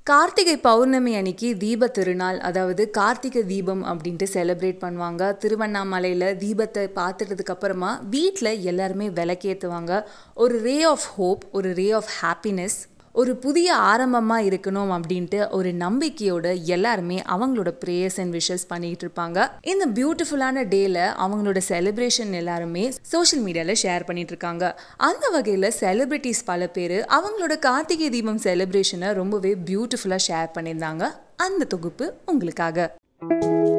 கார்த்திகை பௌர்ணமி அன்னைக்கு தீப திருநாள் அதாவது கார்த்திகை தீபம் அப்படின்ட்டு செலிப்ரேட் பண்ணுவாங்க திருவண்ணாமலையில் தீபத்தை பார்த்துட்டதுக்கு அப்புறமா வீட்டில் எல்லாருமே விளக்கேற்றுவாங்க ஒரு ரே ஆஃப் ஹோப் ஒரு ரே ஆஃப் ஹாப்பினஸ் ஒரு புதிய ஆரம்பமாக இருக்கணும் அப்படின்ட்டு ஒரு நம்பிக்கையோட எல்லாருமே அவங்களோட ப்ரேயர்ஸ் அண்ட் விஷஸ் பண்ணிட்டு இருப்பாங்க இந்த பியூட்டிஃபுல்லான டேல அவங்களோட செலிப்ரேஷன் எல்லாருமே சோஷியல் மீடியாவில் ஷேர் பண்ணிட்டு இருக்காங்க அந்த வகையில் செலிபிரிட்டிஸ் பல பேர் அவங்களோட கார்த்திகை தீபம் செலிப்ரேஷனை ரொம்பவே பியூட்டிஃபுல்லாக ஷேர் பண்ணியிருந்தாங்க அந்த தொகுப்பு உங்களுக்காக